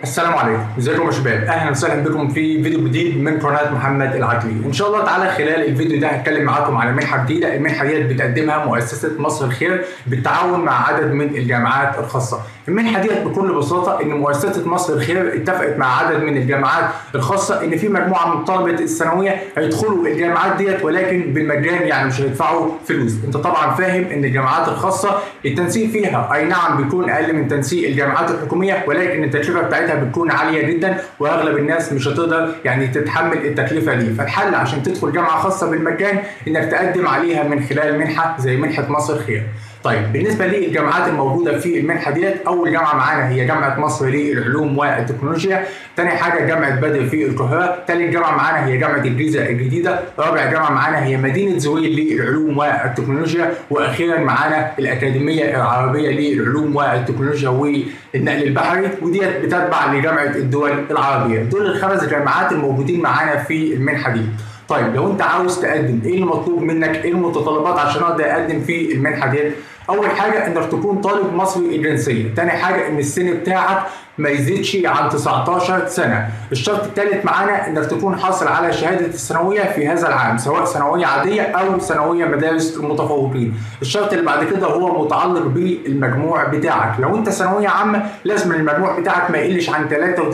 السلام عليكم ازيكم يا شباب اهلا وسهلا بكم في فيديو جديد من قناه محمد العدلي ان شاء الله تعالى خلال الفيديو ده هتكلم معاكم على منحه جديده المنحه ديت بتقدمها مؤسسه مصر الخير بالتعاون مع عدد من الجامعات الخاصه المنحه ديت بكل بساطه ان مؤسسه مصر الخير اتفقت مع عدد من الجامعات الخاصه ان في مجموعه من طلبه الثانويه هيدخلوا الجامعات ديت ولكن بالمجان يعني مش هيدفعوا فلوس انت طبعا فاهم ان الجامعات الخاصه التنسيق فيها اي نعم بيكون اقل من تنسيق الجامعات الحكوميه ولكن التكلفه بتاعتها بتكون عاليه جدا واغلب الناس مش هتقدر يعني تتحمل التكلفه دي فالحل عشان تدخل جامعه خاصه بالمجان انك تقدم عليها من خلال منحه زي منحه مصر خير طيب بالنسبه للجامعات الموجوده في المنحه ديت اول جامعه معانا هي جامعه مصر للعلوم والتكنولوجيا ثاني حاجه جامعه بدر في القاهره ثالث جامعه معانا هي جامعه الجيزه الجديده رابع جامعه معانا هي مدينه زويل للعلوم والتكنولوجيا واخيرا معانا الاكاديميه العربيه للعلوم والتكنولوجيا والنقل البحري وديت بتتبع لجامعه الدول العربيه دول الخمس جامعات الموجودين معانا في المنحه دي طيب لو انت عاوز تقدم ايه المطلوب منك ايه المتطلبات عشان اقدر اقدم في المنحه ديت اول حاجه انك تكون طالب مصري الجنسيه تاني حاجه ان السن بتاعك ما يزيدش عن 19 سنه الشرط الثالث معانا انك تكون حاصل على شهاده الثانويه في هذا العام سواء ثانويه عاديه او ثانويه مدارس المتفوقين الشرط اللي بعد كده هو متعلق بالمجموع بتاعك لو انت ثانويه عامه لازم المجموع بتاعك ما يقلش عن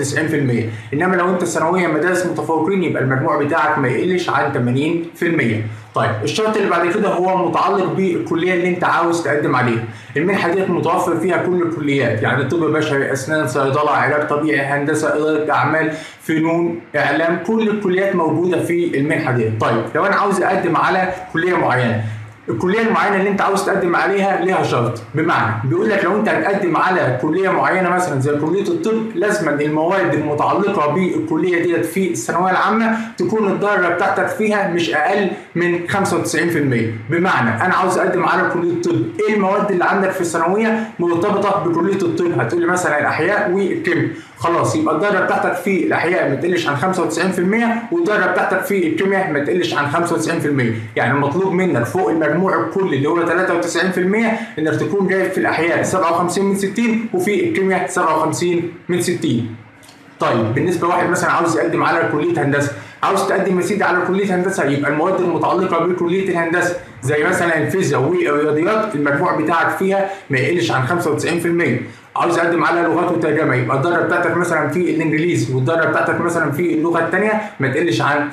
93% انما لو انت ثانويه مدارس متفوقين يبقى المجموع بتاعك ما يقلش عن 80% طيب الشرط اللي بعد كده هو متعلق بالكليه اللي انت عاوز تقدم عليها المنحه ديت متوفر فيها كل الكليات يعني طب بشري اسنان صيدله علاج طبيعي هندسه اداره اعمال فنون اعلام كل الكليات موجوده في المنحه ديت طيب لو انا عاوز اقدم على كليه معينه الكليه المعينه اللي انت عاوز تقدم عليها ليها شرط بمعنى بيقول لك لو انت هتقدم على كليه معينه مثلا زي كليه الطب لازما المواد المتعلقه بالكليه ديت في الثانويه العامه تكون الدرجه بتاعتك فيها مش اقل من 95% بمعنى انا عاوز اقدم على كليه الطب ايه المواد اللي عندك في الثانويه مرتبطه بكليه الطب هتقول لي مثلا الاحياء والكيمياء خلاص يبقى الدرجه بتاعتك في الاحياء ما تقلش عن 95% والدرجه بتاعتك في الكيمياء ما تقلش عن 95% يعني المطلوب منك فوق المجموع الكلي اللي هو 93% انك تكون جايب في الاحياء 57 من 60 وفي الكيمياء 57 من 60 طيب بالنسبه لواحد مثلا عاوز يقدم على كليه هندسه عاوز تقدم يا سيدي على كليه هندسه يبقى المواد المتعلقه بكليه الهندسه زي مثلا الفيزياء والرياضيات المجموع بتاعك فيها ما يقلش عن 95% عاوز اقدم على لغات وترجمه يبقى الدرجه بتاعتك مثلا في الانجليزي والدرجه بتاعتك مثلا في اللغه الثانيه ما تقلش عن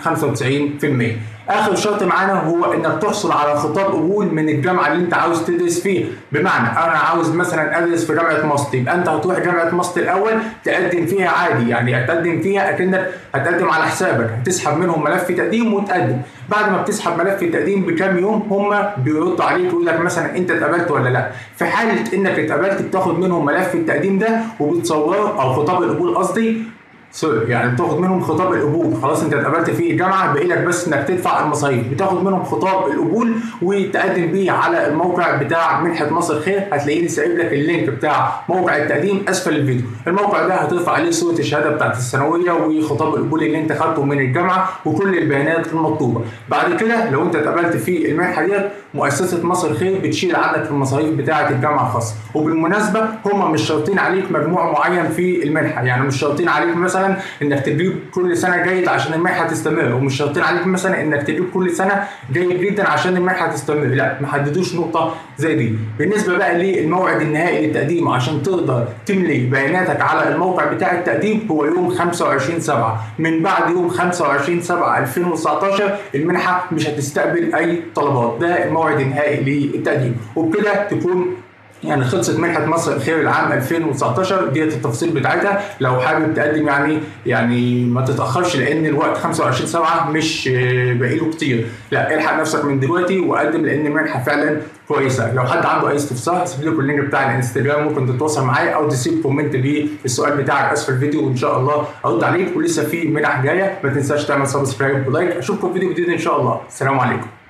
95% اخر شرط معانا هو انك تحصل على خطاب قبول من الجامعه اللي انت عاوز تدرس فيها بمعنى انا عاوز مثلا ادرس في جامعه مصر يبقى انت هتروح جامعه مصر الاول تقدم فيها عادي يعني هتقدم فيها اكنك هتقدم على حسابك هتسحب منهم ملف تقديم وتقدم بعد ما بتسحب ملف التقديم بكام يوم هم بيردوا عليك ويقول لك مثلا انت اتقبلت ولا لا في حاله انك اتقبلت بتاخد منهم ملف التقديم ده وبتصوره او خطاب القبول قصدي سوري يعني بتاخد منهم خطاب القبول خلاص انت اتقبلت في الجامعه باقي لك بس انك تدفع المصاريف بتاخد منهم خطاب القبول وتقدم بيه على الموقع بتاع منحه مصر خير هتلاقيني سايب لك اللينك بتاع موقع التقديم اسفل الفيديو الموقع ده هترفع عليه صوره الشهاده بتاعت الثانويه وخطاب القبول اللي انت خدته من الجامعه وكل البيانات المطلوبه بعد كده لو انت اتقبلت في المنحه ديت مؤسسه مصر خير بتشيل عنك المصاريف بتاعه الجامعه الخاصه وبالمناسبه هم مش شرطين عليك مجموع معين في المنحه يعني مش شرطين عليك مثلا انك تجيب كل سنه جيد عشان المنحه تستمر ومش شرطين عليك مثلا انك تجيب كل سنه جيد جدا عشان المنحه تستمر لا ما حددوش نقطه زي دي بالنسبه بقى للموعد النهائي للتقديم عشان تقدر تملي بياناتك على الموقع بتاع التقديم هو يوم 25 7 من بعد يوم 25 7 2019 المنحه مش هتستقبل اي طلبات ده الموعد النهائي للتقديم وبكده تكون يعني خلصت منحه مصر الخير العام 2019 ديت التفاصيل بتاعتها لو حابب تقدم يعني يعني ما تتاخرش لان الوقت 25 7 مش باقي له كتير لا الحق نفسك من دلوقتي وقدم لان المنحه فعلا كويسه لو حد عنده اي استفسار هسيب لكم اللينك بتاع الانستجرام ممكن تتواصل معايا او تسيب كومنت للسؤال بتاعك اسفل الفيديو وان شاء الله ارد عليك ولسه في منح جايه ما تنساش تعمل سبسكرايب ولايك اشوفكم في فيديو جديد ان شاء الله السلام عليكم